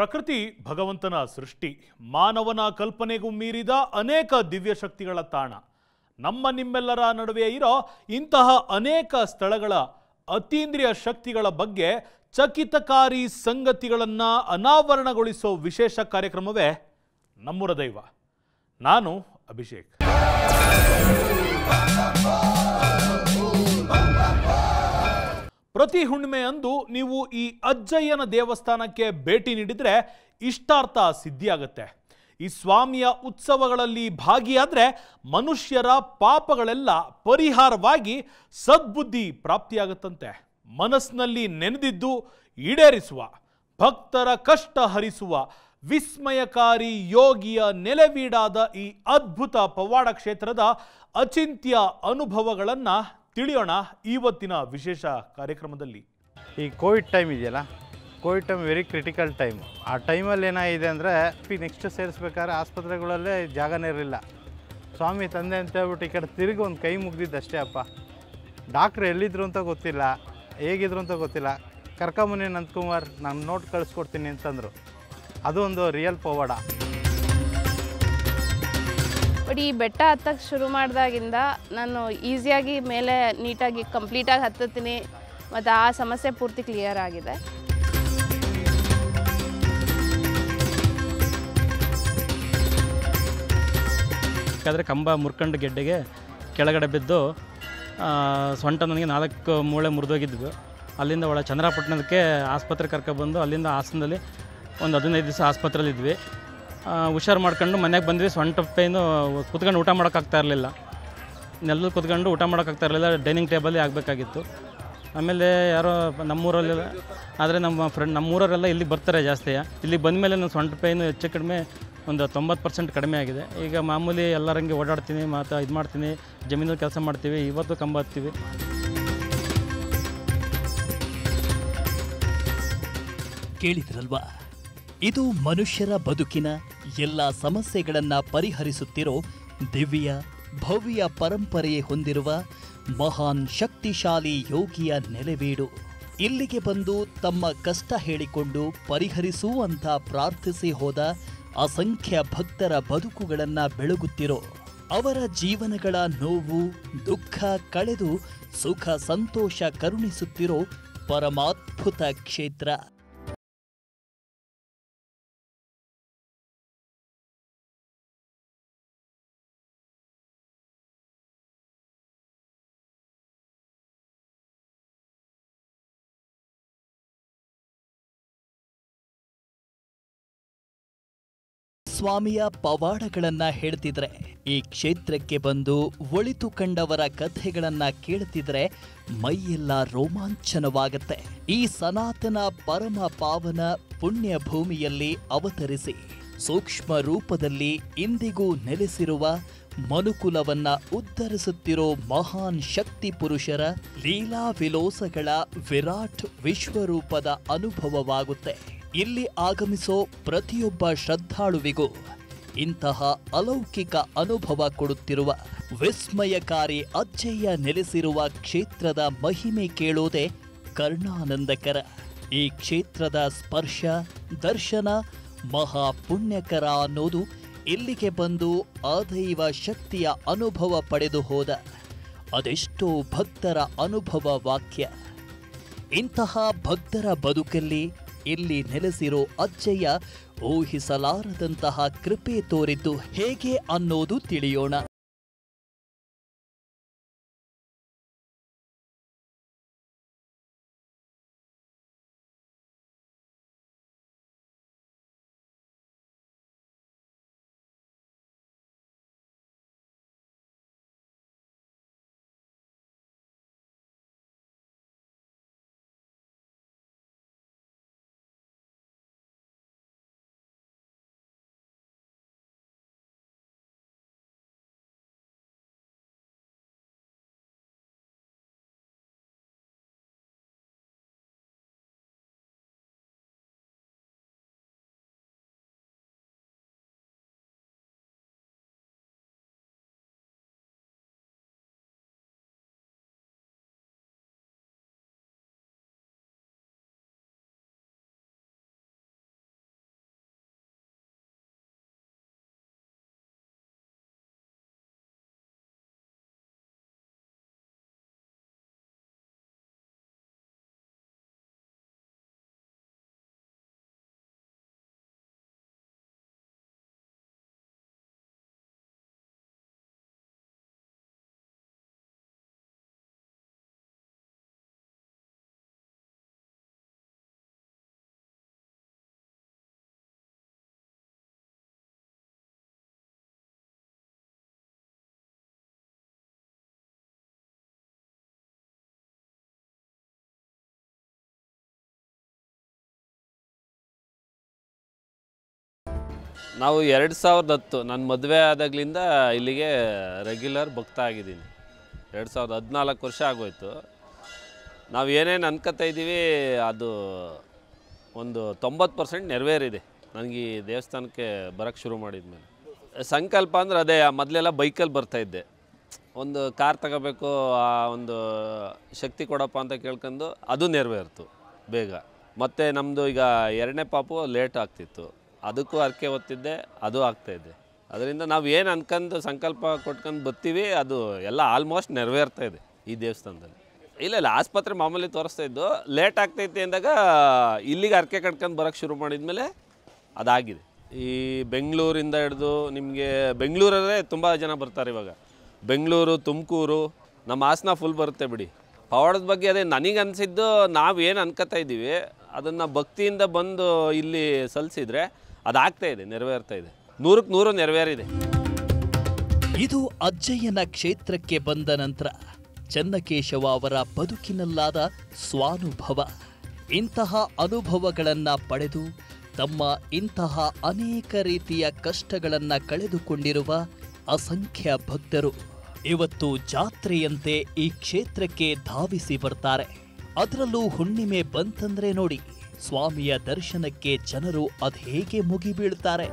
ಪ್ರಕೃತಿ ಭಗವಂತನ ಸೃಷ್ಟಿ ಮಾನವನ ಕಲ್ಪನೆಗೂ ಮೀರಿದ ಅನೇಕ ದಿವ್ಯ ಶಕ್ತಿಗಳ ತಾಣ ನಮ್ಮ ನಿಮ್ಮೆಲ್ಲರ ನಡುವೆ ಇರೋ ಇಂತಹ ಅನೇಕ ಸ್ಥಳಗಳ ಅತೀಂದ್ರಿಯ ಶಕ್ತಿಗಳ ಬಗ್ಗೆ ಚಕಿತಕಾರಿ ಸಂಗತಿಗಳನ್ನು ಅನಾವರಣಗೊಳಿಸೋ ವಿಶೇಷ ಕಾರ್ಯಕ್ರಮವೇ ನಮ್ಮೂರ ದೈವ ನಾನು ಅಭಿಷೇಕ್ ಪ್ರತಿ ಹುಣ್ಣಿಮೆ ಅಂದು ನೀವು ಈ ಅಜ್ಜಯ್ಯನ ದೇವಸ್ಥಾನಕ್ಕೆ ಭೇಟಿ ನೀಡಿದರೆ ಇಷ್ಟಾರ್ಥ ಸಿದ್ಧಿಯಾಗತ್ತೆ ಈ ಸ್ವಾಮಿಯ ಉತ್ಸವಗಳಲ್ಲಿ ಭಾಗಿಯಾದರೆ ಮನುಷ್ಯರ ಪಾಪಗಳೆಲ್ಲ ಪರಿಹಾರವಾಗಿ ಸದ್ಬುದ್ಧಿ ಪ್ರಾಪ್ತಿಯಾಗತ್ತಂತೆ ಮನಸ್ಸಿನಲ್ಲಿ ನೆನೆದಿದ್ದು ಈಡೇರಿಸುವ ಭಕ್ತರ ಕಷ್ಟ ಹರಿಸುವ ವಿಸ್ಮಯಕಾರಿ ಯೋಗಿಯ ನೆಲೆವೀಡಾದ ಈ ಅದ್ಭುತ ಪವಾಡ ಕ್ಷೇತ್ರದ ಅಚಿಂತ್ಯ ಅನುಭವಗಳನ್ನು ತಿಳಿಯೋಣ ಇವತ್ತಿನ ವಿಶೇಷ ಕಾರ್ಯಕ್ರಮದಲ್ಲಿ ಈ ಕೋವಿಡ್ ಟೈಮ್ ಇದೆಯಲ್ಲ Covid time very critical time ಆ ಟೈಮಲ್ಲಿ ಏನಾಗಿದೆ ಅಂದರೆ ಈ ನೆಕ್ಸ್ಟ್ ಸೇರಿಸ್ಬೇಕಾದ್ರೆ ಆಸ್ಪತ್ರೆಗಳಲ್ಲೇ ಜಾಗನೇ ಇರಲಿಲ್ಲ ಸ್ವಾಮಿ ತಂದೆ ಅಂತ ಹೇಳ್ಬಿಟ್ಟು ಈ ಕಡೆ ತಿರುಗಿ ಒಂದು ಕೈ ಮುಗ್ದಿದ್ದು ಅಷ್ಟೇ ಅಪ್ಪ ಡಾಕ್ಟ್ರು ಎಲ್ಲಿದ್ರು ಅಂತ ಗೊತ್ತಿಲ್ಲ ಹೇಗಿದ್ರು ಅಂತ ಗೊತ್ತಿಲ್ಲ ಕರ್ಕೊಂಬನ್ನಿ ನಂದಕುಮಾರ್ ನಾನು ನೋಟ್ ಕಳಿಸ್ಕೊಡ್ತೀನಿ ಅಂತಂದರು ಅದು ಒಂದು ರಿಯಲ್ ಪವಾಡ ಬಟ್ ಈ ಬೆಟ್ಟ ಹತ್ತಕ್ಕೆ ಶುರು ಮಾಡಿದಾಗಿಂದ ನಾನು ಈಸಿಯಾಗಿ ಮೇಲೆ ನೀಟಾಗಿ ಕಂಪ್ಲೀಟಾಗಿ ಹತ್ತುತ್ತೀನಿ ಮತ್ತು ಆ ಸಮಸ್ಯೆ ಪೂರ್ತಿ ಕ್ಲಿಯರ್ ಆಗಿದೆ ಯಾಕಂದರೆ ಕಂಬ ಮುರ್ಕಂಡು ಗೆಡ್ಡೆಗೆ ಕೆಳಗಡೆ ಬಿದ್ದು ಆ, ಸೊಂಟ ನನಗೆ ನಾಲ್ಕು ಮೂಳೆ ಮುರಿದೋಗಿದ್ವು ಅಲ್ಲಿಂದ ಒಳ ಚಂದ್ರಪಟ್ಟಣಕ್ಕೆ ಆಸ್ಪತ್ರೆ ಕರ್ಕೊಬಂದು ಅಲ್ಲಿಂದ ಹಾಸನದಲ್ಲಿ ಒಂದು ಹದಿನೈದು ದಿವಸ ಆಸ್ಪತ್ರೆಯಲ್ಲಿದ್ವಿ ಆ, ಹುಷಾರು ಮಾಡ್ಕೊಂಡು ಮನೆಗೆ ಬಂದ್ವಿ ಸೊಂಟ ಪೈನು ಕುತ್ಕೊಂಡು ಊಟ ಮಾಡೋಕ್ಕಾಗ್ತಾ ಇರಲಿಲ್ಲ ನೆಲದಲ್ಲಿ ಕುತ್ಕೊಂಡು ಊಟ ಮಾಡೋಕ್ಕಾಗ್ತಾ ಇರಲಿಲ್ಲ ಡೈನಿಂಗ್ ಟೇಬಲ್ಲೇ ಆಗಬೇಕಾಗಿತ್ತು ಆಮೇಲೆ ಯಾರೋ ನಮ್ಮೂರಲ್ಲೆಲ್ಲ ಆದರೆ ನಮ್ಮ ಫ್ರೆಂಡ್ ನಮ್ಮೂರವರೆಲ್ಲ ಇಲ್ಲಿಗೆ ಬರ್ತಾರೆ ಜಾಸ್ತಿ ಇಲ್ಲಿಗೆ ಬಂದಮೇಲೆ ನನ್ನ ಸೊಂಟ ಪೈನು ಹೆಚ್ಚು ಕಡಿಮೆ ಒಂದು ತೊಂಬತ್ತು ಪರ್ಸೆಂಟ್ ಕಡಿಮೆ ಆಗಿದೆ ಈಗ ಮಾಮೂಲಿ ಎಲ್ಲರಂಗೆ ಓಡಾಡ್ತೀನಿ ಮತ್ತು ಇದು ಮಾಡ್ತೀನಿ ಜಮೀನಲ್ಲಿ ಕೆಲಸ ಮಾಡ್ತೀವಿ ಇವತ್ತು ಕಂಬ ಹತ್ತೀವಿ ಕೇಳಿದ್ರಲ್ವಾ ಇದು ಮನುಷ್ಯರ ಬದುಕಿನ ಎಲ್ಲ ಸಮಸ್ಯೆಗಳನ್ನ ಪರಿಹರಿಸುತ್ತಿರೋ ದಿವ್ಯ ಭವ್ಯ ಪರಂಪರೆ ಹೊಂದಿರುವ ಮಹಾನ್ ಶಕ್ತಿಶಾಲಿ ಯೋಗಿಯ ನೆಲೆವೀಡು ಇಲ್ಲಿಗೆ ಬಂದು ತಮ್ಮ ಕಷ್ಟ ಹೇಳಿಕೊಂಡು ಪರಿಹರಿಸು ಅಂತ ಪ್ರಾರ್ಥಿಸಿ ಹೋದ ಅಸಂಖ್ಯ ಭಕ್ತರ ಬದುಕುಗಳನ್ನ ಬೆಳಗುತ್ತಿರೋ ಅವರ ಜೀವನಗಳ ನೋವು ದುಃಖ ಕಳೆದು ಸುಖ ಸಂತೋಷ ಕರುಣಿಸುತ್ತಿರೋ ಪರಮಾದ್ಭುತ ಕ್ಷೇತ್ರ ಸ್ವಾಮಿಯ ಪವಾಡಗಳನ್ನ ಹೇಳ್ತಿದ್ರೆ ಈ ಕ್ಷೇತ್ರಕ್ಕೆ ಬಂದು ಒಳಿತು ಕಂಡವರ ಕಥೆಗಳನ್ನ ಕೇಳ್ತಿದ್ರೆ ಮೈಯೆಲ್ಲ ರೋಮಾಂಚನವಾಗತ್ತೆ ಈ ಸನಾತನ ಪರಮ ಪಾವನ ಪುಣ್ಯ ಭೂಮಿಯಲ್ಲಿ ಅವತರಿಸಿ ಸೂಕ್ಷ್ಮ ರೂಪದಲ್ಲಿ ಇಂದಿಗೂ ನೆಲೆಸಿರುವ ಮನುಕುಲವನ್ನ ಉದ್ಧರಿಸುತ್ತಿರೋ ಮಹಾನ್ ಶಕ್ತಿ ಪುರುಷರ ಲೀಲಾ ವಿಲೋಸಗಳ ವಿರಾಟ್ ವಿಶ್ವರೂಪದ ಅನುಭವವಾಗುತ್ತೆ ಇಲ್ಲಿ ಆಗಮಿಸೋ ಪ್ರತಿಯೊಬ್ಬ ಶ್ರದ್ಧಾಳುವಿಗೂ ಇಂತಹ ಅಲೌಕಿಕ ಅನುಭವ ಕೊಡುತ್ತಿರುವ ವಿಸ್ಮಯಕಾರಿ ಅಜ್ಜಯ್ಯ ನೆಲೆಸಿರುವ ಕ್ಷೇತ್ರದ ಮಹಿಮೆ ಕೇಳೋದೇ ಕರ್ಣಾನಂದಕರ ಈ ಕ್ಷೇತ್ರದ ಸ್ಪರ್ಶ ದರ್ಶನ ಮಹಾ ಪುಣ್ಯಕರ ಅನ್ನೋದು ಇಲ್ಲಿಗೆ ಬಂದು ಆದೈವ ಶಕ್ತಿಯ ಅನುಭವ ಪಡೆದು ಹೋದ ಅದೆಷ್ಟೋ ಭಕ್ತರ ಅನುಭವ ವಾಕ್ಯ ಇಂತಹ ಭಕ್ತರ ಬದುಕಲ್ಲಿ ಇಲ್ಲಿ ನೆಲೆಸಿರೋ ಅಜ್ಜಯ್ಯ ಊಹಿಸಲಾರದಂತಹ ಕೃಪೆ ತೋರಿದ್ದು ಹೇಗೆ ಅನ್ನೋದು ತಿಳಿಯೋಣ ನಾವು ಎರಡು ಸಾವಿರದ ಹತ್ತು ನನ್ನ ಮದುವೆ ಆದಾಗ್ಲಿಂದ ಇಲ್ಲಿಗೆ ರೆಗ್ಯುಲರ್ ಭಕ್ತ ಆಗಿದ್ದೀನಿ ಎರಡು ಸಾವಿರದ ಹದಿನಾಲ್ಕು ವರ್ಷ ಆಗೋಯ್ತು ನಾವು ಏನೇನು ಅನ್ಕೋತಾ ಇದ್ದೀವಿ ಅದು ಒಂದು ತೊಂಬತ್ತು ಪರ್ಸೆಂಟ್ ನೆರವೇರಿದೆ ನನಗೆ ಈ ದೇವಸ್ಥಾನಕ್ಕೆ ಬರೋಕ್ಕೆ ಶುರು ಮಾಡಿದ್ಮೇಲೆ ಸಂಕಲ್ಪ ಅಂದ್ರೆ ಅದೇ ಮೊದಲೆಲ್ಲ ಬೈಕಲ್ಲಿ ಬರ್ತಾಯಿದ್ದೆ ಒಂದು ಕಾರ್ ತಗೋಬೇಕು ಆ ಒಂದು ಶಕ್ತಿ ಕೊಡಪ್ಪ ಅಂತ ಕೇಳ್ಕೊಂಡು ಅದು ನೆರವೇರ್ತು ಬೇಗ ಮತ್ತು ನಮ್ಮದು ಈಗ ಎರಡನೇ ಪಾಪು ಲೇಟ್ ಆಗ್ತಿತ್ತು ಅದಕ್ಕೂ ಅರ್ಕೆ ಹೊತ್ತಿದ್ದೆ ಅದು ಆಗ್ತಾಯಿದೆ ಅದರಿಂದ ನಾವು ಏನು ಅನ್ಕೊಂಡು ಸಂಕಲ್ಪ ಕೊಟ್ಕೊಂಡು ಬರ್ತೀವಿ ಅದು ಎಲ್ಲ ಆಲ್ಮೋಸ್ಟ್ ನೆರವೇರ್ತಾ ಇದೆ ಈ ದೇವಸ್ಥಾನದಲ್ಲಿ ಇಲ್ಲ ಇಲ್ಲ ಆಸ್ಪತ್ರೆ ಮಾಮೂಲಿ ತೋರಿಸ್ತಾ ಇದ್ದು ಲೇಟ್ ಆಗ್ತೈತೆ ಅಂದಾಗ ಇಲ್ಲಿಗೆ ಅರ್ಕೆ ಕಟ್ಕೊಂಡು ಬರೋಕ್ಕೆ ಶುರು ಮಾಡಿದ್ಮೇಲೆ ಅದಾಗಿದೆ ಈ ಬೆಂಗಳೂರಿಂದ ಹಿಡಿದು ನಿಮಗೆ ಬೆಂಗಳೂರಲ್ಲೇ ತುಂಬ ಜನ ಬರ್ತಾರೆ ಇವಾಗ ಬೆಂಗಳೂರು ತುಮಕೂರು ನಮ್ಮ ಹಾಸನ ಫುಲ್ ಬರುತ್ತೆ ಬಿಡಿ ಪವಾಡದ ಬಗ್ಗೆ ಅದೇ ನನಗೆ ಅನಿಸಿದ್ದು ನಾವು ಏನು ಅನ್ಕೋತಾ ಇದ್ದೀವಿ ಅದನ್ನು ಭಕ್ತಿಯಿಂದ ಬಂದು ಇಲ್ಲಿ ಸಲ್ಲಿಸಿದ್ರೆ ಅದಾಗ್ತಾ ಇದೆ ನೆರವೇರ್ತಾ ಇದೆ ನೂರಕ್ಕೆ ನೂರು ನೆರವೇರಿದೆ ಇದು ಅಜ್ಜಯ್ಯನ ಕ್ಷೇತ್ರಕ್ಕೆ ಬಂದ ನಂತರ ಚನ್ನಕೇಶವ ಅವರ ಬದುಕಿನಲ್ಲಾದ ಸ್ವಾನುಭವ ಇಂತಹ ಅನುಭವಗಳನ್ನ ಪಡೆದು ತಮ್ಮ ಇಂತಹ ಅನೇಕ ರೀತಿಯ ಕಷ್ಟಗಳನ್ನ ಕಳೆದುಕೊಂಡಿರುವ ಅಸಂಖ್ಯ ಭಕ್ತರು ಇವತ್ತು ಜಾತ್ರೆಯಂತೆ ಈ ಕ್ಷೇತ್ರಕ್ಕೆ ಧಾವಿಸಿ ಬರ್ತಾರೆ ಅದರಲ್ಲೂ ಹುಣ್ಣಿಮೆ ಬಂತಂದ್ರೆ ನೋಡಿ ಸ್ವಾಮಿಯ ದರ್ಶನಕ್ಕೆ ಜನರು ಅದ್ಹೇಗೆ ಮುಗಿಬೀಳ್ತಾರೆ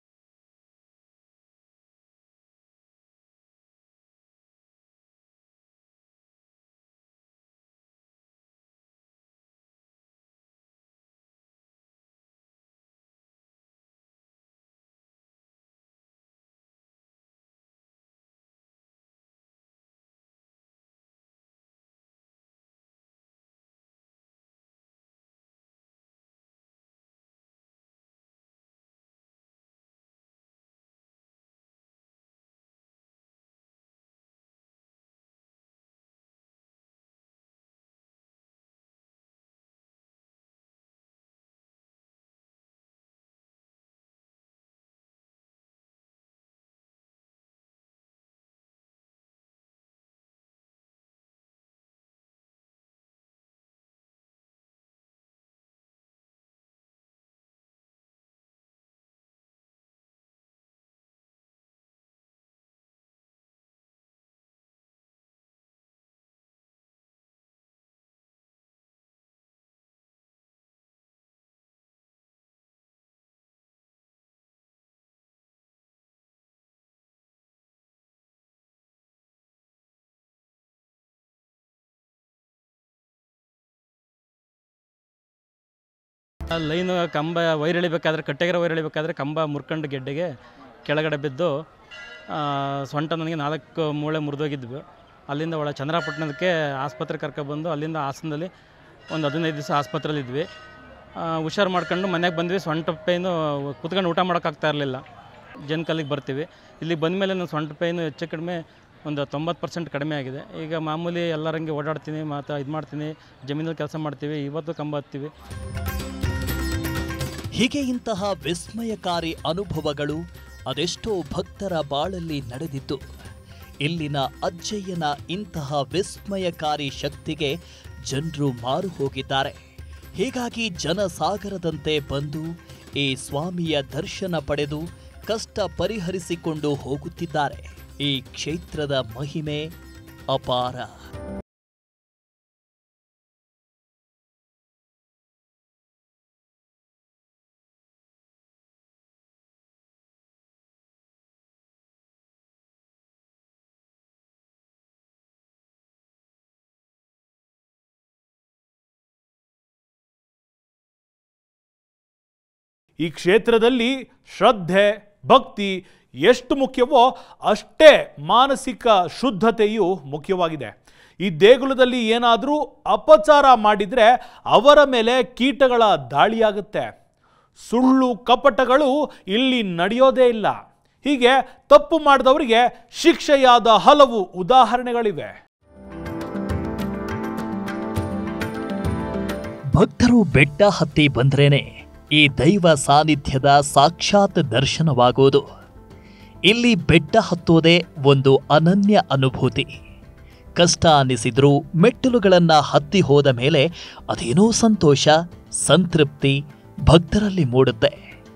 ಲೈನು ಕಂಬ ವೈರ್ ಎಳಿಬೇಕಾದ್ರೆ ಕಟ್ಟೆಗೆರೆ ವೈರ್ ಎಳಿಬೇಕಾದ್ರೆ ಕಂಬ ಮುರ್ಕೊಂಡು ಗೆಡ್ಡೆಗೆ ಕೆಳಗಡೆ ಬಿದ್ದು ಆ, ಸೊಂಟ ನನಗೆ ನಾಲ್ಕು ಮೂಳೆ ಮುರಿದೋಗಿದ್ವು ಅಲ್ಲಿಂದ ಒಳ ಚಂದ್ರಪಟ್ಟಣಕ್ಕೆ ಆಸ್ಪತ್ರೆ ಕರ್ಕೊಬಂದು ಅಲ್ಲಿಂದ ಹಾಸನದಲ್ಲಿ ಒಂದು ಹದಿನೈದು ದಿವಸ ಆಸ್ಪತ್ರೆಯಲ್ಲಿದ್ವಿ ಆ, ಹುಷಾರು ಮಾಡ್ಕೊಂಡು ಮನೆಗೆ ಬಂದ್ವಿ ಸೊಂಟ ಪೈನು ಕುತ್ಕೊಂಡು ಊಟ ಮಾಡೋಕ್ಕಾಗ್ತಾ ಇರಲಿಲ್ಲ ಜನ್ಕಲ್ಲಿಗೆ ಬರ್ತೀವಿ ಇಲ್ಲಿಗೆ ಬಂದಮೇಲೆ ನನ್ನ ಸೊಂಟ ಪೈನು ಹೆಚ್ಚು ಕಡಿಮೆ ಒಂದು ತೊಂಬತ್ತು ಪರ್ಸೆಂಟ್ ಕಡಿಮೆ ಆಗಿದೆ ಈಗ ಮಾಮೂಲಿ ಎಲ್ಲರಂಗೆ ಓಡಾಡ್ತೀನಿ ಮತ್ತು ಇದು ಮಾಡ್ತೀನಿ ಜಮೀನಲ್ಲಿ ಕೆಲಸ ಮಾಡ್ತೀವಿ ಇವತ್ತು ಕಂಬ ಹತ್ತೀವಿ ಹೀಗೆ ಇಂತಹ ವಿಸ್ಮಯಕಾರಿ ಅನುಭವಗಳು ಅದೆಷ್ಟೋ ಭಕ್ತರ ಬಾಳಲ್ಲಿ ನಡೆದಿದ್ದು ಇಲ್ಲಿನ ಅಜ್ಜಯ್ಯನ ಇಂತಹ ವಿಸ್ಮಯಕಾರಿ ಶಕ್ತಿಗೆ ಜನರು ಮಾರು ಹೋಗಿದ್ದಾರೆ ಹೀಗಾಗಿ ಜನಸಾಗರದಂತೆ ಬಂದು ಈ ಸ್ವಾಮಿಯ ದರ್ಶನ ಪಡೆದು ಕಷ್ಟ ಪರಿಹರಿಸಿಕೊಂಡು ಹೋಗುತ್ತಿದ್ದಾರೆ ಈ ಕ್ಷೇತ್ರದ ಮಹಿಮೆ ಅಪಾರ ಈ ಕ್ಷೇತ್ರದಲ್ಲಿ ಶ್ರದ್ಧೆ ಭಕ್ತಿ ಎಷ್ಟು ಮುಖ್ಯವೋ ಅಷ್ಟೇ ಮಾನಸಿಕ ಶುದ್ಧತೆಯು ಮುಖ್ಯವಾಗಿದೆ ಈ ದೇಗುಲದಲ್ಲಿ ಏನಾದರೂ ಅಪಚಾರ ಮಾಡಿದರೆ ಅವರ ಮೇಲೆ ಕೀಟಗಳ ದಾಳಿಯಾಗುತ್ತೆ ಸುಳ್ಳು ಕಪಟಗಳು ಇಲ್ಲಿ ನಡೆಯೋದೇ ಇಲ್ಲ ಹೀಗೆ ತಪ್ಪು ಮಾಡಿದವರಿಗೆ ಶಿಕ್ಷೆಯಾದ ಹಲವು ಉದಾಹರಣೆಗಳಿವೆ ಭಕ್ತರು ಬೆಟ್ಟ ಹತ್ತಿ ಬಂದ್ರೇನೆ ಈ ದೈವ ಸಾನ್ನಿಧ್ಯದ ಸಾಕ್ಷಾತ್ ದರ್ಶನವಾಗುವುದು ಇಲ್ಲಿ ಬೆಟ್ಟ ಹತ್ತೋದೇ ಒಂದು ಅನನ್ಯ ಅನುಭೂತಿ ಕಷ್ಟ ಅನ್ನಿಸಿದ್ರೂ ಮೆಟ್ಟಿಲುಗಳನ್ನ ಹತ್ತಿ ಹೋದ ಮೇಲೆ ಅದೇನೋ ಸಂತೋಷ ಸಂತೃಪ್ತಿ ಭಕ್ತರಲ್ಲಿ ಮೂಡುತ್ತೆ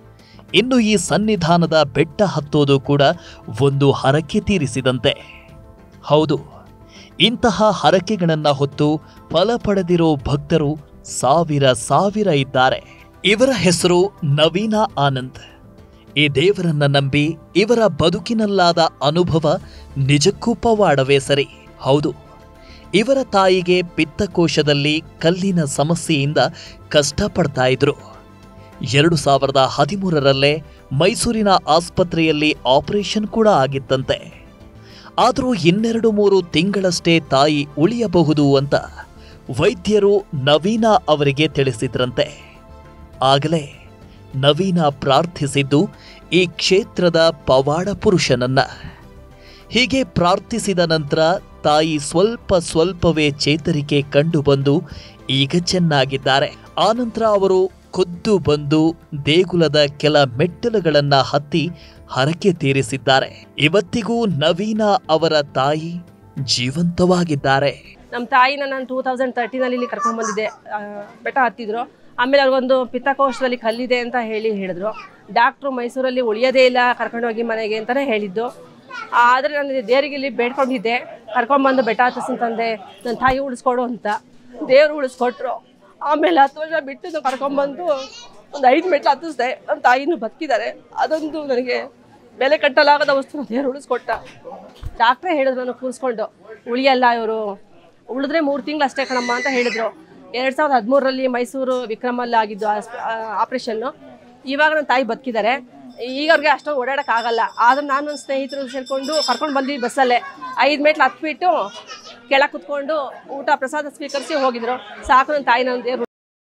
ಇನ್ನು ಈ ಸನ್ನಿಧಾನದ ಬೆಟ್ಟ ಹತ್ತೋದು ಕೂಡ ಒಂದು ಹರಕೆ ತೀರಿಸಿದಂತೆ ಹೌದು ಇಂತಹ ಹರಕೆಗಳನ್ನ ಹೊತ್ತು ಫಲ ಪಡೆದಿರೋ ಭಕ್ತರು ಸಾವಿರ ಸಾವಿರ ಇದ್ದಾರೆ ಇವರ ಹೆಸರು ನವೀನ ಆನಂದ್ ಈ ದೇವರನ್ನ ನಂಬಿ ಇವರ ಬದುಕಿನಲ್ಲಾದ ಅನುಭವ ನಿಜಕ್ಕೂ ಪವಾಡವೇ ಸರಿ ಹೌದು ಇವರ ತಾಯಿಗೆ ಪಿತ್ತಕೋಶದಲ್ಲಿ ಕಲ್ಲಿನ ಸಮಸ್ಯೆಯಿಂದ ಕಷ್ಟಪಡ್ತಾ ಇದ್ರು ಎರಡು ಸಾವಿರದ ಹದಿಮೂರರಲ್ಲೇ ಮೈಸೂರಿನ ಆಸ್ಪತ್ರೆಯಲ್ಲಿ ಆಪರೇಷನ್ ಕೂಡ ಆಗಿತ್ತಂತೆ ಆದರೂ ಇನ್ನೆರಡು ಮೂರು ತಿಂಗಳಷ್ಟೇ ತಾಯಿ ಉಳಿಯಬಹುದು ಅಂತ ವೈದ್ಯರು ನವೀನ ಅವರಿಗೆ ತಿಳಿಸಿದ್ರಂತೆ ಆಗಲೇ ನವೀನ ಪ್ರಾರ್ಥಿಸಿದ್ದು ಈ ಕ್ಷೇತ್ರದ ಪವಾಡ ಪುರುಷನನ್ನ ಹೀಗೆ ಪ್ರಾರ್ಥಿಸಿದ ನಂತರ ತಾಯಿ ಸ್ವಲ್ಪ ಸ್ವಲ್ಪವೇ ಚೇತರಿಕೆ ಕಂಡುಬಂದು ಈಗ ಚೆನ್ನಾಗಿದ್ದಾರೆ ಆನಂತರ ಅವರು ಖುದ್ದು ಬಂದು ದೇಗುಲದ ಕೆಲ ಮೆಟ್ಟಲುಗಳನ್ನ ಹತ್ತಿ ಹರಕೆ ತೀರಿಸಿದ್ದಾರೆ ಇವತ್ತಿಗೂ ನವೀನ ಅವರ ತಾಯಿ ಜೀವಂತವಾಗಿದ್ದಾರೆ ನಮ್ಮ ತಾಯಿನ ನಾನು ಟೂ ತೌಸಂಡ್ ತರ್ಟೀನಲ್ಲಿ ಇಲ್ಲಿ ಕರ್ಕೊಂಡ್ಬಂದಿದ್ದೆ ಆ, ಬೆಟ್ಟ ಹತ್ತಿದ್ರು ಆಮೇಲೆ ಅವ್ರಿಗೊಂದು ಪಿತ್ತಕೋಶದಲ್ಲಿ ಕಲ್ಲಿದೆ ಅಂತ ಹೇಳಿ ಹೇಳಿದ್ರು ಡಾಕ್ಟ್ರು ಮೈಸೂರಲ್ಲಿ ಉಳಿಯೋದೇ ಇಲ್ಲ ಕರ್ಕೊಂಡೋಗಿ ಮನೆಗೆ ಅಂತಲೇ ಹೇಳಿದ್ದು ಆದರೆ ನಾನು ದೇವರಿಗೆ ಇಲ್ಲಿ ಬೇಡ್ಕೊಂಡಿದ್ದೆ ಕರ್ಕೊಂಡ್ಬಂದು ಬೆಟ್ಟ ಹತ್ತಿಸಂತಂದೆ ನನ್ನ ತಾಯಿ ಉಳಿಸ್ಕೊಡು ಅಂತ ದೇವರು ಉಳಿಸ್ಕೊಟ್ರು ಆಮೇಲೆ ಹತ್ತು ವರ್ಷ ಬಿಟ್ಟು ನಾನು ಕರ್ಕೊಂಡ್ಬಂದು ಒಂದು ಐದು ಮೆಟ್ಲು ಹತ್ತಿಸ್ದೆ ನನ್ನ ತಾಯಿನೂ ಬದುಕಿದ್ದಾರೆ ಅದೊಂದು ನನಗೆ ಬೆಲೆ ಕಟ್ಟಲಾಗದ ವಸ್ತು ದೇವರು ಉಳಿಸ್ಕೊಟ್ಟ ಡಾಕ್ಟ್ರೇ ಹೇಳಿದ್ರು ನಾನು ಕೂರಿಸ್ಕೊಂಡು ಉಳಿಯಲ್ಲ ಇವರು ಉಳಿದ್ರೆ ಮೂರು ತಿಂಗಳು ಅಷ್ಟೇ ಕಣಮ್ಮ ಅಂತ ಹೇಳಿದ್ರು ಎರಡು ಸಾವಿರದ ಹದಿಮೂರರಲ್ಲಿ ಮೈಸೂರು ವಿಕ್ರಮಲ್ಲಿ ಆಗಿದ್ದು ಆಪ್ರೇಷನ್ನು ಇವಾಗ ನನ್ನ ತಾಯಿ ಬದುಕಿದ್ದಾರೆ ಈಗ ಅವ್ರಿಗೆ ಅಷ್ಟೊಂದು ಓಡಾಡೋಕ್ಕಾಗಲ್ಲ ಆದ್ರೆ ನಾನು ನನ್ನ ಸ್ನೇಹಿತರು ಸೇರಿಕೊಂಡು ಕರ್ಕೊಂಡು ಬಂದ್ವಿ ಬಸ್ಸಲ್ಲೇ ಐದು ಮೆಟ್ಲು ಹತ್ಬಿಟ್ಟು ಕೆಳಗೆ ಕುತ್ಕೊಂಡು ಊಟ ಪ್ರಸಾದ ಸ್ವೀಕರಿಸಿ ಹೋಗಿದ್ರು ಸಾಕು ನನ್ನ ತಾಯಿ ನನ್ನ ದೇವ್ರು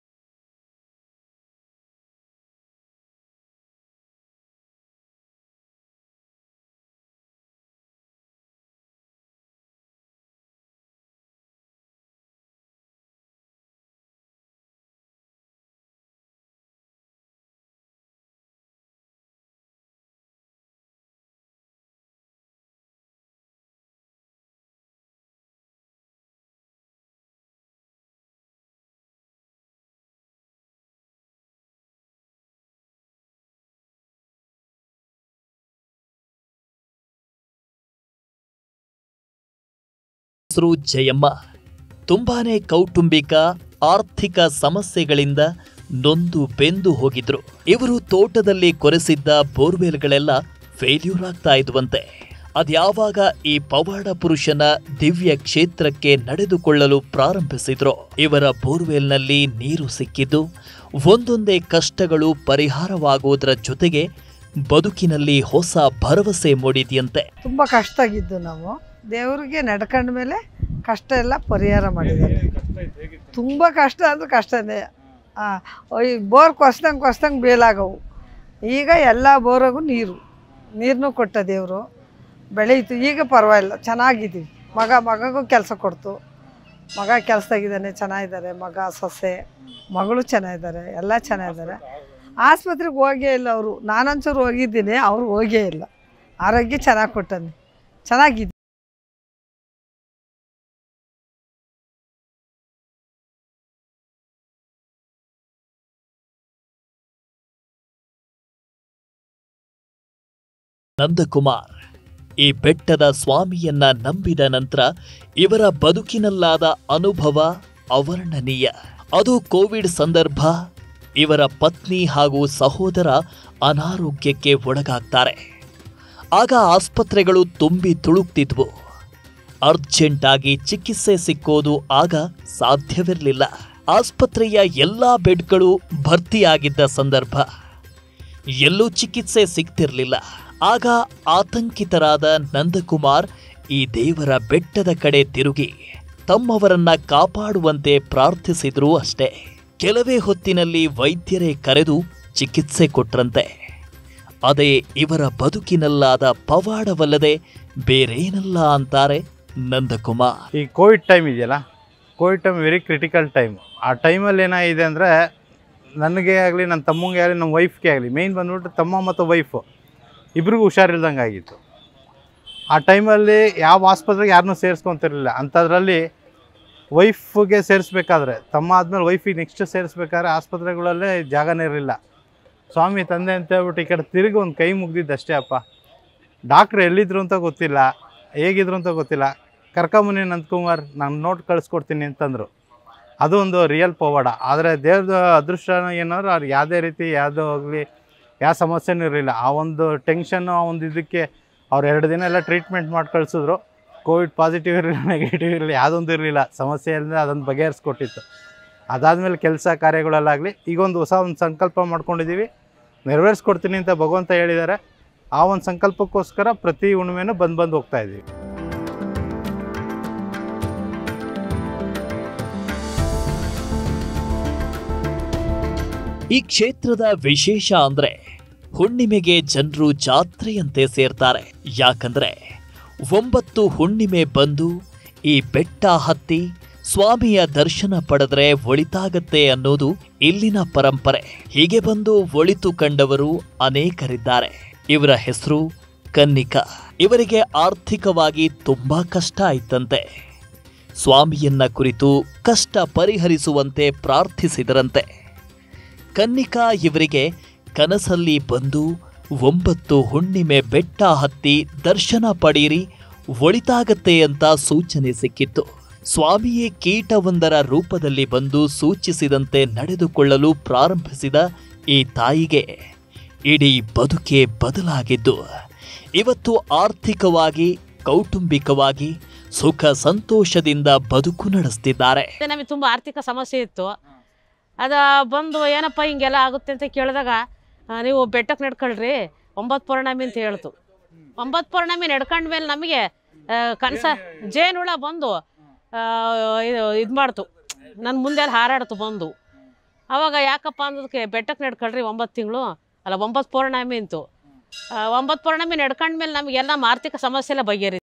ಹೆಸರು ಜಯಮ್ಮ ತುಂಬಾನೇ ಕೌಟುಂಬಿಕ ಆರ್ಥಿಕ ಸಮಸ್ಯೆಗಳಿಂದ ನೊಂದು ಬೆಂದು ಹೋಗಿದ್ರು ಇವರು ತೋಟದಲ್ಲಿ ಕೊರೆಸಿದ್ದ ಬೋರ್ವೆಲ್ಗಳೆಲ್ಲ ಫೇಲ್ಯೂರ್ ಆಗ್ತಾ ಇದ್ವಂತೆ ಅದ್ಯಾವಾಗ ಈ ಪವಾಡ ಪುರುಷನ ದಿವ್ಯ ಕ್ಷೇತ್ರಕ್ಕೆ ನಡೆದುಕೊಳ್ಳಲು ಪ್ರಾರಂಭಿಸಿದ್ರೋ ಇವರ ಬೋರ್ವೆಲ್ನಲ್ಲಿ ನೀರು ಸಿಕ್ಕಿದ್ದು ಒಂದೊಂದೇ ಕಷ್ಟಗಳು ಪರಿಹಾರವಾಗುವುದರ ಜೊತೆಗೆ ಬದುಕಿನಲ್ಲಿ ಹೊಸ ಭರವಸೆ ಮೂಡಿದ್ಯಂತೆ ತುಂಬ ಕಷ್ಟ ಆಗಿದ್ದು ನಾವು ದೇವ್ರಿಗೆ ನಡ್ಕೊಂಡ ಮೇಲೆ ಕಷ್ಟ ಎಲ್ಲ ಪರಿಹಾರ ಮಾಡಿದ್ದಾರೆ ತುಂಬ ಕಷ್ಟ ಅಂದ್ರೆ ಕಷ್ಟನೇ ಹಾಂ ಈ ಬೋರ್ ಕೊಸ್ದಂಗೆ ಕೊಸ್ದಂಗೆ ಬೇಲಾಗವು ಈಗ ಎಲ್ಲ ಬೋರಾಗೂ ನೀರು ನೀರನ್ನು ಕೊಟ್ಟ ದೇವರು ಬೆಳೆಯಿತು ಈಗ ಪರವಾಗಿಲ್ಲ ಚೆನ್ನಾಗಿದ್ದೀವಿ ಮಗ ಮಗಗೂ ಕೆಲಸ ಕೊಡ್ತು ಮಗ ಕೆಲಸದಾಗಿದ್ದಾನೆ ಚೆನ್ನಾಗಿದ್ದಾರೆ ಮಗ ಸೊಸೆ ಮಗಳು ಚೆನ್ನಾಗಿದ್ದಾರೆ ಎಲ್ಲ ಚೆನ್ನಾಗಿದ್ದಾರೆ ಆಸ್ಪತ್ರೆಗೆ ಹೋಗೇ ಇಲ್ಲ ಅವರು ನಾನೊಂಚೂರು ಹೋಗಿದ್ದೀನಿ ಅವ್ರು ಹೋಗೇ ಇಲ್ಲ ಆರೋಗ್ಯ ಚೆನ್ನಾಗಿ ಕೊಟ್ಟಾನೆ ಚೆನ್ನಾಗಿದೆ ನಂದಕುಮಾರ್ ಈ ಬೆಟ್ಟದ ಸ್ವಾಮಿಯನ್ನ ನಂಬಿದ ನಂತರ ಇವರ ಬದುಕಿನಲ್ಲಾದ ಅನುಭವ ಅವರ್ಣನೀಯ ಅದು ಕೋವಿಡ್ ಸಂದರ್ಭ ಇವರ ಪತ್ನಿ ಹಾಗೂ ಸಹೋದರ ಅನಾರೋಗ್ಯಕ್ಕೆ ಒಳಗಾಗ್ತಾರೆ ಆಗ ಆಸ್ಪತ್ರೆಗಳು ತುಂಬಿ ತುಳುಕ್ತಿದ್ವು ಅರ್ಜೆಂಟ್ ಆಗಿ ಚಿಕಿತ್ಸೆ ಸಿಕ್ಕೋದು ಆಗ ಸಾಧ್ಯವಿರಲಿಲ್ಲ ಆಸ್ಪತ್ರೆಯ ಎಲ್ಲಾ ಬೆಡ್ಗಳು ಭರ್ತಿಯಾಗಿದ್ದ ಸಂದರ್ಭ ಎಲ್ಲೂ ಚಿಕಿತ್ಸೆ ಸಿಗ್ತಿರ್ಲಿಲ್ಲ ಆಗ ಆತಂಕಿತರಾದ ನಂದಕುಮಾರ್ ಈ ದೇವರ ಬೆಟ್ಟದ ಕಡೆ ತಿರುಗಿ ತಮ್ಮವರನ್ನ ಕಾಪಾಡುವಂತೆ ಪ್ರಾರ್ಥಿಸಿದ್ರು ಅಷ್ಟೇ ಕೆಲವೇ ಹೊತ್ತಿನಲ್ಲಿ ವೈದ್ಯರೇ ಕರೆದು ಚಿಕಿತ್ಸೆ ಕೊಟ್ರಂತೆ ಅದೇ ಇವರ ಬದುಕಿನಲ್ಲಾದ ಪವಾಡವಲ್ಲದೆ ಬೇರೇನಲ್ಲ ಅಂತಾರೆ ನಂದಕುಮಾರ್ ಈ ಕೋವಿಡ್ ಟೈಮ್ ಇದೆಯಲ್ಲ Covid time very critical time ಆ ಟೈಮಲ್ಲಿ ಏನಾಗಿದೆ ಅಂದರೆ ನನಗೆ ಆಗಲಿ ನನ್ನ ತಮ್ಮಂಗೆ ಆಗಲಿ ನಮ್ಮ ವೈಫ್ಗೆ ಆಗಲಿ ಮೇಯ್ನ್ ಬಂದ್ಬಿಟ್ಟು ತಮ್ಮ ಮತ್ತು ವೈಫು ಇಬ್ರಿಗೂ ಹುಷಾರಿಲ್ದಂಗೆ ಆಗಿತ್ತು ಆ ಟೈಮಲ್ಲಿ ಯಾವ ಆಸ್ಪತ್ರೆಗೆ ಯಾರನ್ನೂ ಸೇರಿಸ್ಕೊತಿರ್ಲಿಲ್ಲ ಅಂಥದ್ರಲ್ಲಿ ವೈಫ್ಗೆ ಸೇರಿಸ್ಬೇಕಾದ್ರೆ ತಮ್ಮ ಆದಮೇಲೆ ವೈಫಿಗೆ ನೆಕ್ಸ್ಟ್ ಸೇರಿಸ್ಬೇಕಾದ್ರೆ ಆಸ್ಪತ್ರೆಗಳಲ್ಲೇ ಜಾಗನೇ ಇರಲಿಲ್ಲ ಸ್ವಾಮಿ ತಂದೆ ಅಂತ ಹೇಳ್ಬಿಟ್ಟು ಈ ಕಡೆ ತಿರುಗಿ ಒಂದು ಕೈ ಮುಗ್ದಿದ್ದು ಅಷ್ಟೇ ಅಪ್ಪ ಡಾಕ್ಟ್ರು ಎಲ್ಲಿದ್ರು ಅಂತ ಗೊತ್ತಿಲ್ಲ ಹೇಗಿದ್ರು ಅಂತ ಗೊತ್ತಿಲ್ಲ ಕರ್ಕೊಂಬನ್ನಿ ನಂದಕುಮಾರ್ ನಾನು ನೋಟ್ ಕಳಿಸ್ಕೊಡ್ತೀನಿ ಅಂತಂದರು ಅದು ಒಂದು ರಿಯಲ್ ಪವಾಡ ಆದರೆ ದೇವ್ರದ ಅದೃಷ್ಟ ಏನಾದ್ರು ಅವ್ರು ಯಾವುದೇ ರೀತಿ ಯಾವುದೋ ಆಗಲಿ ಯಾವ ಸಮಸ್ಯೆನೂ ಇರಲಿಲ್ಲ ಆ ಒಂದು ಟೆನ್ಷನ್ನು ಆ ಒಂದು ಇದಕ್ಕೆ ಅವ್ರು ಎರಡು ದಿನ ಎಲ್ಲ ಟ್ರೀಟ್ಮೆಂಟ್ ಮಾಡಿ ಕಳಿಸಿದ್ರು ಕೋವಿಡ್ ಪಾಸಿಟಿವ್ ಇರಲಿಲ್ಲ ನೆಗೆಟಿವ್ ಇರಲಿಲ್ಲ ಯಾವುದೊಂದು ಇರಲಿಲ್ಲ ಸಮಸ್ಯೆ ಇಲ್ಲದೆ ಅದನ್ನು ಬಗೆಹರಿಸ್ಕೊಟ್ಟಿತ್ತು ಅದಾದಮೇಲೆ ಕೆಲಸ ಕಾರ್ಯಗಳಲ್ಲಾಗಲಿ ಈಗ ಒಂದು ಹೊಸ ಒಂದು ಸಂಕಲ್ಪ ಮಾಡ್ಕೊಂಡಿದ್ದೀವಿ ನೆರವೇರಿಸ್ಕೊಡ್ತೀನಿ ಅಂತ ಭಗವಂತ ಹೇಳಿದ್ದಾರೆ ಆ ಒಂದು ಸಂಕಲ್ಪಕ್ಕೋಸ್ಕರ ಪ್ರತಿ ಹುಣ್ಣಿಮೆನೂ ಬಂದು ಬಂದು ಹೋಗ್ತಾ ಇದ್ದೀವಿ ಈ ಕ್ಷೇತ್ರದ ವಿಶೇಷ ಅಂದ್ರೆ ಹುಣ್ಣಿಮೆಗೆ ಜನರು ಜಾತ್ರೆಯಂತೆ ಸೇರ್ತಾರೆ ಯಾಕಂದ್ರೆ ಒಂಬತ್ತು ಹುಣ್ಣಿಮೆ ಬಂದು ಈ ಬೆಟ್ಟ ಹತ್ತಿ ಸ್ವಾಮಿಯ ದರ್ಶನ ಪಡೆದ್ರೆ ಒಳಿತಾಗತ್ತೆ ಅನ್ನೋದು ಇಲ್ಲಿನ ಪರಂಪರೆ ಹೀಗೆ ಬಂದು ಒಳಿತು ಕಂಡವರು ಅನೇಕರಿದ್ದಾರೆ ಇವರ ಹೆಸರು ಕನ್ನಿಕಾ ಇವರಿಗೆ ಆರ್ಥಿಕವಾಗಿ ತುಂಬಾ ಕಷ್ಟ ಆಯ್ತಂತೆ ಸ್ವಾಮಿಯನ್ನ ಕುರಿತು ಕಷ್ಟ ಪರಿಹರಿಸುವಂತೆ ಪ್ರಾರ್ಥಿಸಿದರಂತೆ ಕನ್ನಿಕಾ ಇವರಿಗೆ ಕನಸಲ್ಲಿ ಬಂದು ಒಂಬತ್ತು ಹುಣ್ಣಿಮೆ ಬೆಟ್ಟ ಹತ್ತಿ ದರ್ಶನ ಪಡೆಯಿರಿ ಒಳಿತಾಗತ್ತೆ ಅಂತ ಸೂಚನೆ ಸಿಕ್ಕಿತ್ತು ಸ್ವಾಮಿಯೇ ಕೀಟವೊಂದರ ರೂಪದಲ್ಲಿ ಬಂದು ಸೂಚಿಸಿದಂತೆ ನಡೆದುಕೊಳ್ಳಲು ಪ್ರಾರಂಭಿಸಿದ ಈ ತಾಯಿಗೆ ಇಡೀ ಬದುಕೆ ಬದಲಾಗಿದ್ದು ಇವತ್ತು ಆರ್ಥಿಕವಾಗಿ ಕೌಟುಂಬಿಕವಾಗಿ ಸುಖ ಸಂತೋಷದಿಂದ ಬದುಕು ನಡೆಸ್ತಿದ್ದಾರೆ ಮತ್ತೆ ನಮಗೆ ತುಂಬ ಆರ್ಥಿಕ ಸಮಸ್ಯೆ ಇತ್ತು ಅದು ಬಂದು ಏನಪ್ಪ ಹಿಂಗೆಲ್ಲ ಆಗುತ್ತೆ ಅಂತ ಕೇಳಿದಾಗ ಆ, ನೀವು ಬೆಟ್ಟಕ್ಕೆ ನಡ್ಕೊಳ್ರಿ ಒಂಬತ್ತು ಪೌರ್ಣಮಿ ಅಂತ ಹೇಳ್ತು ಒಂಬತ್ತು ಪೌರ್ಣಮಿ ನಡ್ಕೊಂಡ ಮೇಲೆ ನಮಗೆ ಕನಸ ಜೇನುಳ ಬಂದು ಆ, ಇದು ಇದು ಮಾಡ್ತು ನನ್ನ ಮುಂದೆ ಅಲ್ಲಿ ಹಾರಾಡ್ತು ಬಂದು ಅವಾಗ ಯಾಕಪ್ಪ ಅಂದದಕ್ಕೆ ಬೆಟ್ಟಕ್ಕೆ ನಡ್ಕೊಳ್ರಿ ಒಂಬತ್ತು ತಿಂಗಳು ಅಲ್ಲ ಒಂಬತ್ತು ಪೌರ್ಣಮಿ ಅಂತು ಆ, ಒಂಬತ್ತು ಪೌರ್ಣಮಿ ನಡ್ಕೊಂಡ್ಮೇಲೆ ನಮಗೆಲ್ಲ ನಮ್ಮ ಆರ್ಥಿಕ ಸಮಸ್ಯೆ ಎಲ್ಲ ಬಗೆಹರಿ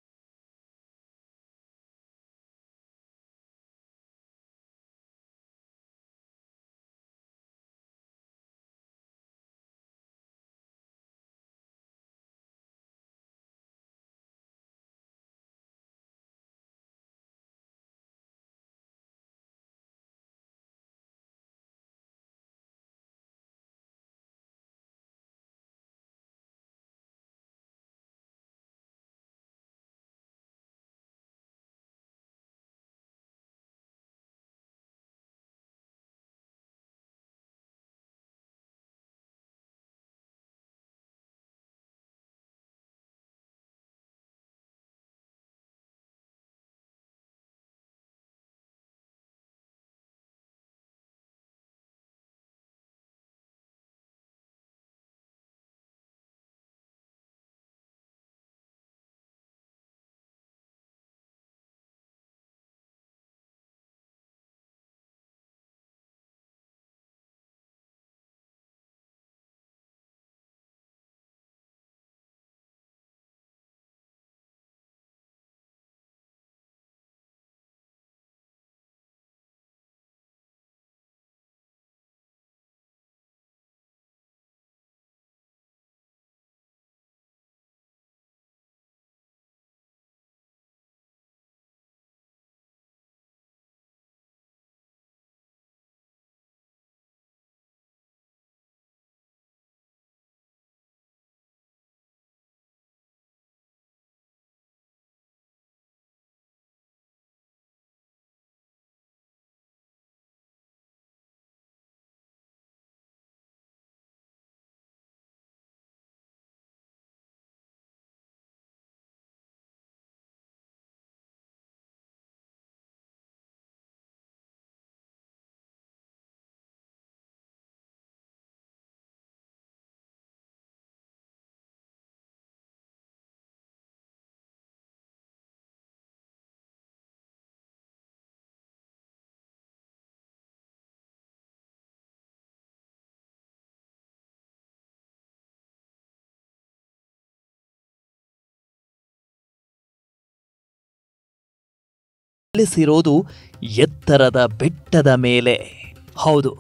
ನೆಲೆಸಿರೋದು ಎತ್ತರದ ಬೆಟ್ಟದ ಮೇಲೆ ಹೌದು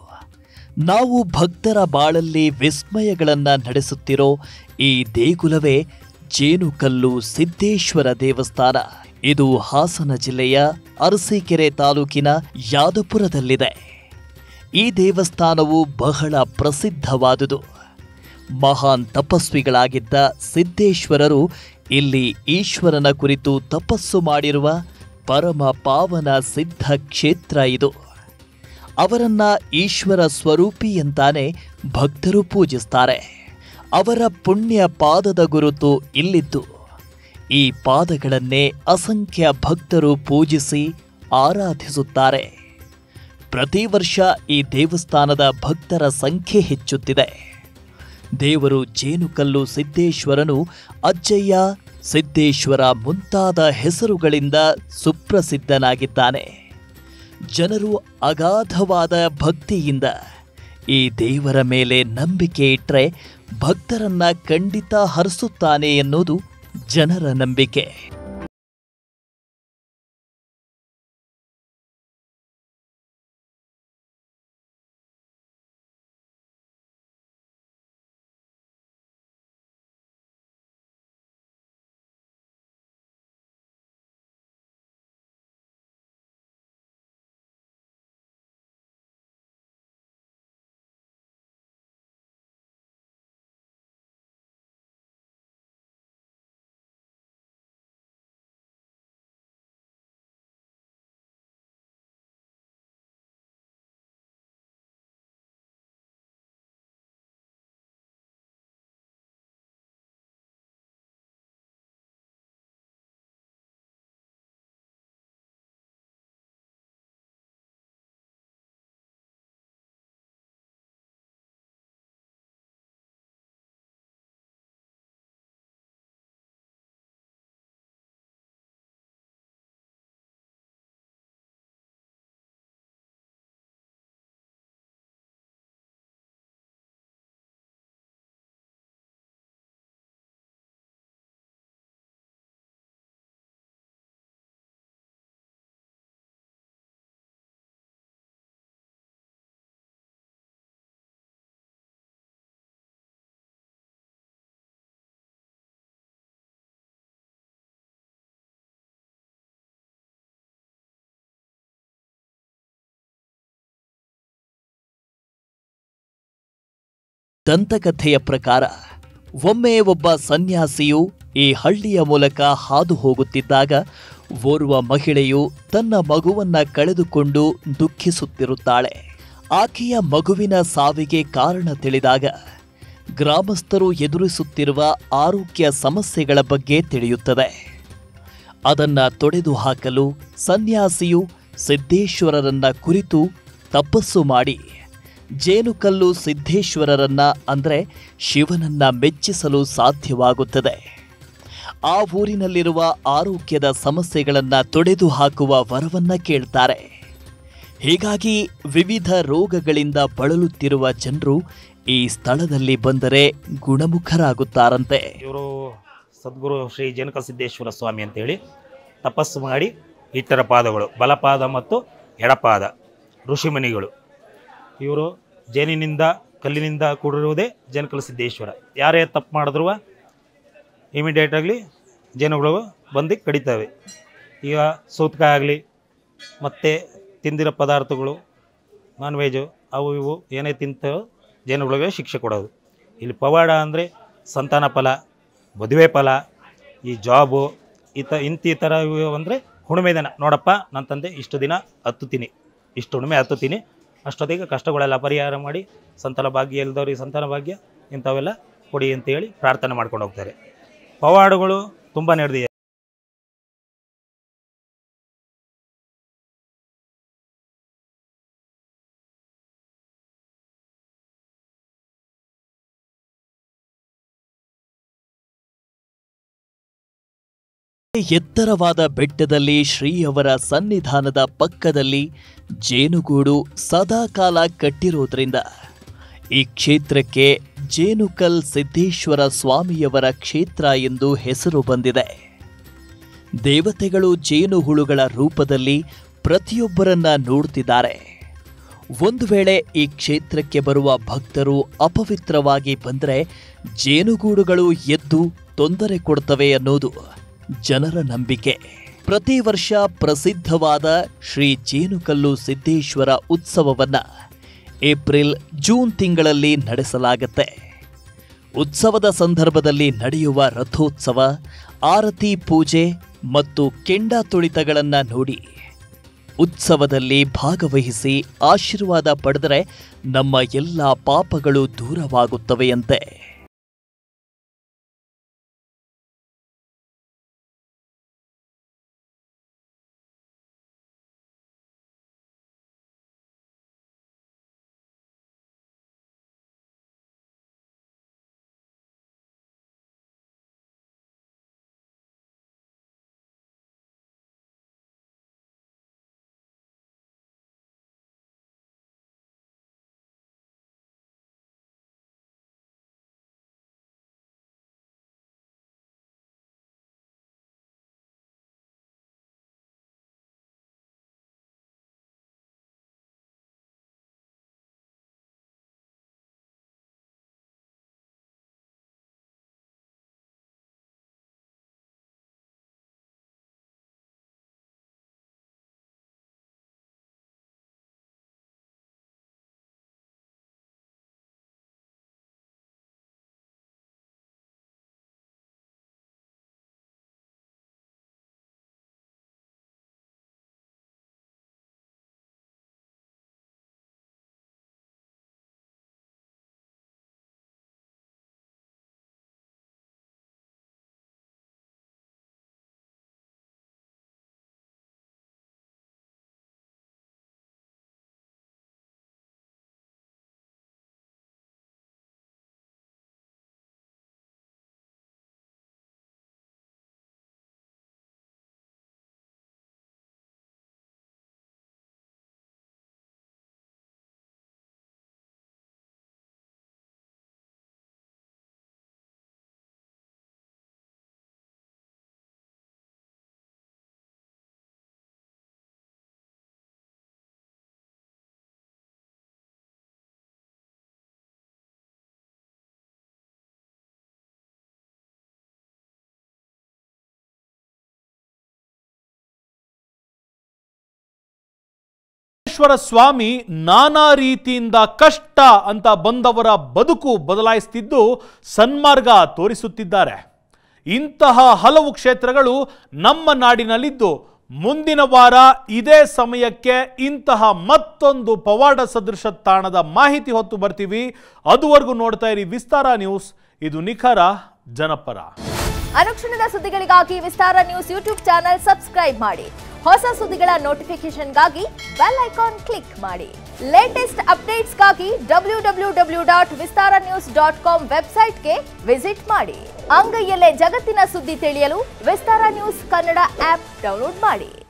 ನಾವು ಭಕ್ತರ ಬಾಳಲ್ಲಿ ವಿಸ್ಮಯಗಳನ್ನ ನಡೆಸುತ್ತಿರೋ ಈ ದೇಗುಲವೇ ಜೇನುಕಲ್ಲು ಸಿದ್ದೇಶ್ವರ ದೇವಸ್ಥಾನ ಇದು ಹಾಸನ ಜಿಲ್ಲೆಯ ಅರಸೀಕೆರೆ ತಾಲೂಕಿನ ಯಾದಪುರದಲ್ಲಿದೆ ಈ ದೇವಸ್ಥಾನವು ಬಹಳ ಪ್ರಸಿದ್ಧವಾದುದು ಮಹಾನ್ ತಪಸ್ವಿಗಳಾಗಿದ್ದ ಸಿದ್ದೇಶ್ವರರು ಇಲ್ಲಿ ಈಶ್ವರನ ಕುರಿತು ತಪಸ್ಸು ಮಾಡಿರುವ ಪರಮ ಪಾವನ ಸಿದ್ಧ ಕ್ಷೇತ್ರ ಇದು ಅವರನ್ನ ಈಶ್ವರ ಸ್ವರೂಪಿ ಅಂತಾನೆ ಭಕ್ತರು ಪೂಜಿಸ್ತಾರೆ ಅವರ ಪುಣ್ಯ ಪಾದದ ಗುರುತು ಇಲ್ಲಿದ್ದು ಈ ಪಾದಗಳನ್ನೇ ಅಸಂಖ್ಯ ಭಕ್ತರು ಪೂಜಿಸಿ ಆರಾಧಿಸುತ್ತಾರೆ ಪ್ರತಿ ವರ್ಷ ಈ ದೇವಸ್ಥಾನದ ಭಕ್ತರ ಸಂಖ್ಯೆ ಹೆಚ್ಚುತ್ತಿದೆ ದೇವರು ಜೇನುಕಲ್ಲು ಸಿದ್ದೇಶ್ವರನು ಅಜ್ಜಯ್ಯ ಸಿದ್ದೇಶ್ವರ ಮುಂತಾದ ಹೆಸರುಗಳಿಂದ ಸುಪ್ರಸಿದ್ಧನಾಗಿದ್ದಾನೆ ಜನರು ಅಗಾಧವಾದ ಭಕ್ತಿಯಿಂದ ಈ ದೇವರ ಮೇಲೆ ನಂಬಿಕೆ ಇಟ್ಟರೆ ಭಕ್ತರನ್ನ ಖಂಡಿತ ಹರಿಸುತ್ತಾನೆ ಎನ್ನುವುದು ಜನರ ನಂಬಿಕೆ ದಂತಕಥೆಯ ಪ್ರಕಾರ ಒಮ್ಮೆ ಒಬ್ಬ ಸನ್ಯಾಸಿಯು ಈ ಹಳ್ಳಿಯ ಮೂಲಕ ಹಾದು ಹೋಗುತ್ತಿದ್ದಾಗ ಓರ್ವ ಮಹಿಳೆಯು ತನ್ನ ಮಗುವನ್ನ ಕಳೆದುಕೊಂಡು ದುಃಖಿಸುತ್ತಿರುತ್ತಾಳೆ ಆಕೆಯ ಮಗುವಿನ ಸಾವಿಗೆ ಕಾರಣ ತಿಳಿದಾಗ ಗ್ರಾಮಸ್ಥರು ಎದುರಿಸುತ್ತಿರುವ ಆರೋಗ್ಯ ಸಮಸ್ಯೆಗಳ ಬಗ್ಗೆ ತಿಳಿಯುತ್ತದೆ ಅದನ್ನ ತೊಡೆದು ಹಾಕಲು ಸನ್ಯಾಸಿಯು ಸಿದ್ದೇಶ್ವರರನ್ನ ಕುರಿತು ತಪಸ್ಸು ಮಾಡಿ ಜೇನುಕಲ್ಲು ಸಿದ್ದೇಶ್ವರರನ್ನ ಅಂದ್ರೆ ಶಿವನನ್ನ ಮೆಚ್ಚಿಸಲು ಸಾಧ್ಯವಾಗುತ್ತದೆ ಆ ಊರಿನಲ್ಲಿರುವ ಆರೋಗ್ಯದ ಸಮಸ್ಯೆಗಳನ್ನ ತೊಡೆದು ಹಾಕುವ ವರವನ್ನ ಕೇಳ್ತಾರೆ ಹೀಗಾಗಿ ವಿವಿಧ ರೋಗಗಳಿಂದ ಬಳಲುತ್ತಿರುವ ಜನರು ಈ ಸ್ಥಳದಲ್ಲಿ ಬಂದರೆ ಗುಣಮುಖರಾಗುತ್ತಾರಂತೆ ಇವರು ಸದ್ಗುರು ಶ್ರೀ ಜನಕ ಸಿದ್ದೇಶ್ವರ ಸ್ವಾಮಿ ಅಂತೇಳಿ ತಪಸ್ಸು ಮಾಡಿ ಇತರ ಪಾದಗಳು ಬಲಪಾದ ಮತ್ತು ಎಡಪಾದ ಋಷಿಮುನಿಗಳು ಇವರು ಜೇನಿನಿಂದ ಕಲ್ಲಿನಿಂದ ಕೂಡಿರುವುದೇ ಜನಕಲ ಸಿದ್ದೇಶ್ವರ ಯಾರೇ ತಪ್ಪು ಮಾಡಿದ್ರು ಇಮಿಡಿಯೇಟಾಗಲಿ ಜೇನುಗಳು ಬಂದು ಕಡಿತವೆ ಈಗ ಸೌತ್ಕಾಯಿ ಆಗಲಿ ಮತ್ತು ತಿಂದಿರೋ ಪದಾರ್ಥಗಳು ನಾನ್ ವೆಜು ಅವು ಇವು ಏನೇ ತಿಂತವೋ ಜೇನುಗಳಿಗೆ ಶಿಕ್ಷೆ ಕೊಡೋದು ಇಲ್ಲಿ ಪವಾಡ ಅಂದರೆ ಸಂತಾನ ಫಲ ಮದುವೆ ಫಲ ಈ ಜಾಬು ಈ ತ ಇಂಥ ಈ ಥರ ಇವು ಅಂದರೆ ಹುಣ್ಣಿಮೆ ದಿನ ನೋಡಪ್ಪ ನನ್ನ ತಂದೆ ಇಷ್ಟು ದಿನ ಹತ್ತುತ್ತೀನಿ ಇಷ್ಟು ಹುಣ್ಣಿಮೆ ಹತ್ತುತ್ತೀನಿ ಅಷ್ಟೊತ್ತಿಗೆ ಕಷ್ಟಗಳೆಲ್ಲ ಪರಿಹಾರ ಮಾಡಿ ಸಂತಾನ ಭಾಗ್ಯ ಇಲ್ದವ್ರಿಗೆ ಸಂತಾನ ಭಾಗ್ಯ ಇಂಥವೆಲ್ಲ ಕೊಡಿ ಅಂತೇಳಿ ಪ್ರಾರ್ಥನೆ ಮಾಡ್ಕೊಂಡು ಹೋಗ್ತಾರೆ ಪವಾಡಗಳು ತುಂಬ ನಡೆದಿದೆ ಎತ್ತರವಾದ ಬೆಟ್ಟದಲ್ಲಿ ಶ್ರೀಯವರ ಸನ್ನಿಧಾನದ ಪಕ್ಕದಲ್ಲಿ ಜೇನುಗೂಡು ಸದಾಕಾಲ ಕಟ್ಟಿರೋದ್ರಿಂದ ಈ ಕ್ಷೇತ್ರಕ್ಕೆ ಜೇನುಕಲ್ ಸಿದ್ದೇಶ್ವರ ಸ್ವಾಮಿಯವರ ಕ್ಷೇತ್ರ ಎಂದು ಹೆಸರು ಬಂದಿದೆ ದೇವತೆಗಳು ಜೇನುಹುಳುಗಳ ರೂಪದಲ್ಲಿ ಪ್ರತಿಯೊಬ್ಬರನ್ನ ನೋಡ್ತಿದ್ದಾರೆ ಒಂದು ವೇಳೆ ಈ ಕ್ಷೇತ್ರಕ್ಕೆ ಬರುವ ಭಕ್ತರು ಅಪವಿತ್ರವಾಗಿ ಬಂದರೆ ಜೇನುಗೂಡುಗಳು ಎದ್ದು ತೊಂದರೆ ಕೊಡ್ತವೆ ಅನ್ನೋದು ಜನರ ನಂಬಿಕೆ ಪ್ರತಿ ವರ್ಷ ಪ್ರಸಿದ್ಧವಾದ ಶ್ರೀ ಜೇನುಕಲ್ಲು ಸಿದ್ದೇಶ್ವರ ಉತ್ಸವವನ್ನ ಏಪ್ರಿಲ್ ಜೂನ್ ತಿಂಗಳಲ್ಲಿ ನಡೆಸಲಾಗುತ್ತೆ ಉತ್ಸವದ ಸಂದರ್ಭದಲ್ಲಿ ನಡೆಯುವ ರಥೋತ್ಸವ ಆರತಿ ಪೂಜೆ ಮತ್ತು ಕೆಂಡ ತುಳಿತಗಳನ್ನು ನೋಡಿ ಉತ್ಸವದಲ್ಲಿ ಭಾಗವಹಿಸಿ ಆಶೀರ್ವಾದ ಪಡೆದರೆ ನಮ್ಮ ಎಲ್ಲ ಪಾಪಗಳು ದೂರವಾಗುತ್ತವೆಯಂತೆ ಶ್ವರ ಸ್ವಾಮಿ ನಾನಾ ರೀತಿಯಿಂದ ಕಷ್ಟ ಅಂತ ಬಂದವರ ಬದುಕು ಬದಲಾಯಿಸುತ್ತಿದ್ದು ಸನ್ಮಾರ್ಗ ತೋರಿಸುತ್ತಿದ್ದಾರೆ ಇಂತಹ ಹಲವು ಕ್ಷೇತ್ರಗಳು ನಮ್ಮ ನಾಡಿನಲ್ಲಿದ್ದು ಮುಂದಿನ ವಾರ ಇದೇ ಸಮಯಕ್ಕೆ ಇಂತಹ ಮತ್ತೊಂದು ಪವಾಡ ಸದೃಶ ತಾಣದ ಮಾಹಿತಿ ಹೊತ್ತು ಬರ್ತೀವಿ ಅದುವರೆಗೂ ನೋಡ್ತಾ ಇರಿ ವಿಸ್ತಾರ ನ್ಯೂಸ್ ಇದು ನಿಖರ ಜನಪರ ಅನುಕ್ಷಣದ ಸುದ್ದಿಗಳಿಗಾಗಿ Vistara news YouTube channel subscribe ಮಾಡಿ ಹೊಸ ಸುದ್ದಿಗಳ ನೋಟಿಫಿಕೇಶನ್ಗಾಗಿ ಬೆಲ್ ಐಕಾನ್ ಕ್ಲಿಕ್ ಮಾಡಿ ಲೇಟೆಸ್ಟ್ ಅಪ್ಡೇಟ್ಸ್ಗಾಗಿ W W W dot Vistara news dot com ವೆಬ್ಸೈಟ್ಗೆ ವಿಸಿಟ್ ಮಾಡಿ ಅಂಗೈಯಲ್ಲೇ ಜಗತ್ತಿನ ಸುದ್ದಿ ತಿಳಿಯಲು Vistara news Kannada app download ಮಾಡಿ